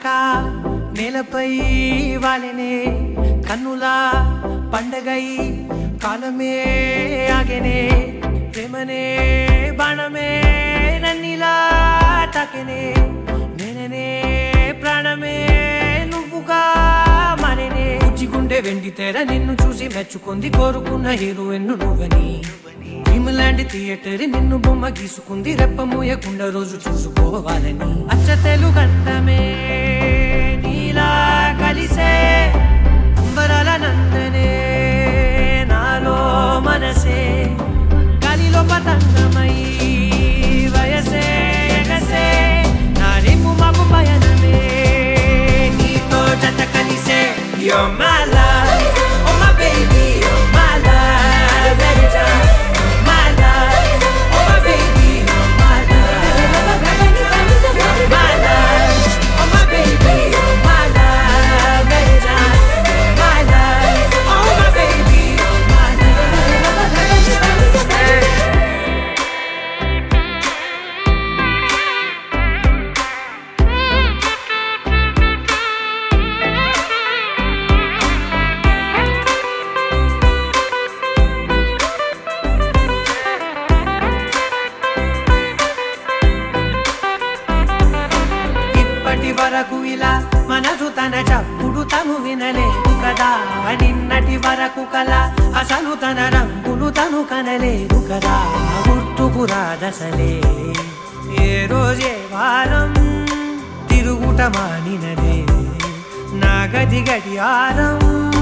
కానక నేలపై వాలినే కన్నులా పండగై కాలమే ఆగెనే ప్రేమనే బాణమే నన్నిలా తాకెనే నేననే ప్రాణమే నువ్వుగా మరినే గుండె వెండి తెర నిన్ను చూసి మెచ్చుకుంది కోరుకున్న హీరోయిన్ నువ్వని భీములాంటి థియేటర్ నిన్ను బొమ్మ గీసుకుంది రెప్ప మూయకుండా రోజు చూసుకోవాలని అచ్చ తెలుగంటమే నీలా కలిసే అంబరాల నందనే నాలో మనసే గాలిలో పతంగమై వయసే ఎగసే నా రేపు మాకు పయనమే నీతో జత కలిసే You're my love, oh my baby, you're my love, every time. You're my love, oh my baby, you're my love, you're my love, oh my baby, you're my love, every time. You're my love, oh my baby, you're my love. ఇప్పటి వరకు ఇలా మనసు తన చప్పుడు తను వినలేదు కదా నిన్నటి వరకు కల అసలు తన రంగులు తను కనలేదు కదా గుర్తుకు రాదసలే ఏ రోజే వారం తిరుగుట మానినదే నా గది గడియారం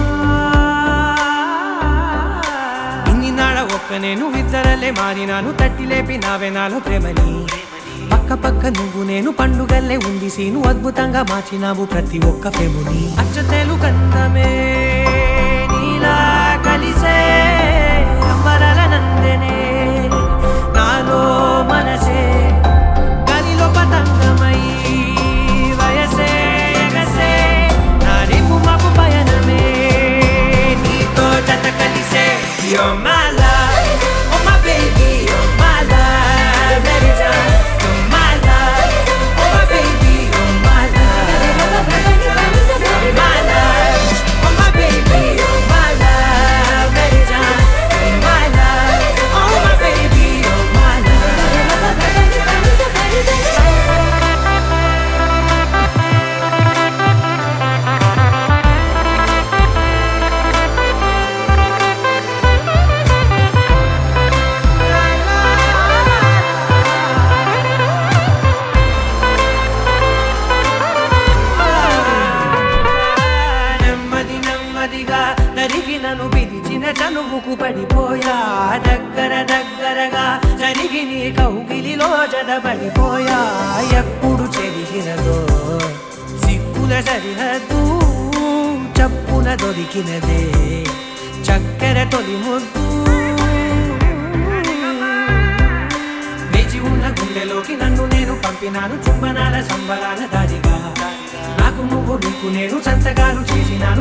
ఇన్ని నాడ ఒక్క నేను ఇద్దరలే మారినాను తట్టి లేపి నావే నాలో ప్రేమని పక్క పక్క నువ్వు నేను పండుగల్లే ఉంది సీను అద్భుతంగా మార్చినావు ప్రతి ఒక్క ప్రేముని అచ్చతేలు కందమే నీలా కలిసే అంబరాల నందనే నాలో మనసే గాలిలో పతంగమై వయసే ఎగసే నా రేపు మాకు పయనమే నీతో జత కలిసే You're my love, oh my baby, you're my love, every time. You're my love, oh my baby, you're my love, every time. You're my love, oh my baby, you're my love, every time. You're my love, oh my baby, you're my love, every time. నెమ్మది నెమ్మదిగా నరిగి నన్ను పిలిచిన చనువుకు పడిపోయా దగ్గర దగ్గరగా జరిగి నీ కౌగిలిలో జడబడిపోయా ఎప్పుడు చెరిగినదో సిగ్గుల సరిహద్దు చప్పున దొరికినదే చక్కెర తొలి ముద్దు వేచి ఉన్న గుండెలోకి నన్ను నేను పంపినాను చుంబనాల సంబరాల దారిగా నాకు నువ్వు నీకు నేను సంతకాలు చేసినాను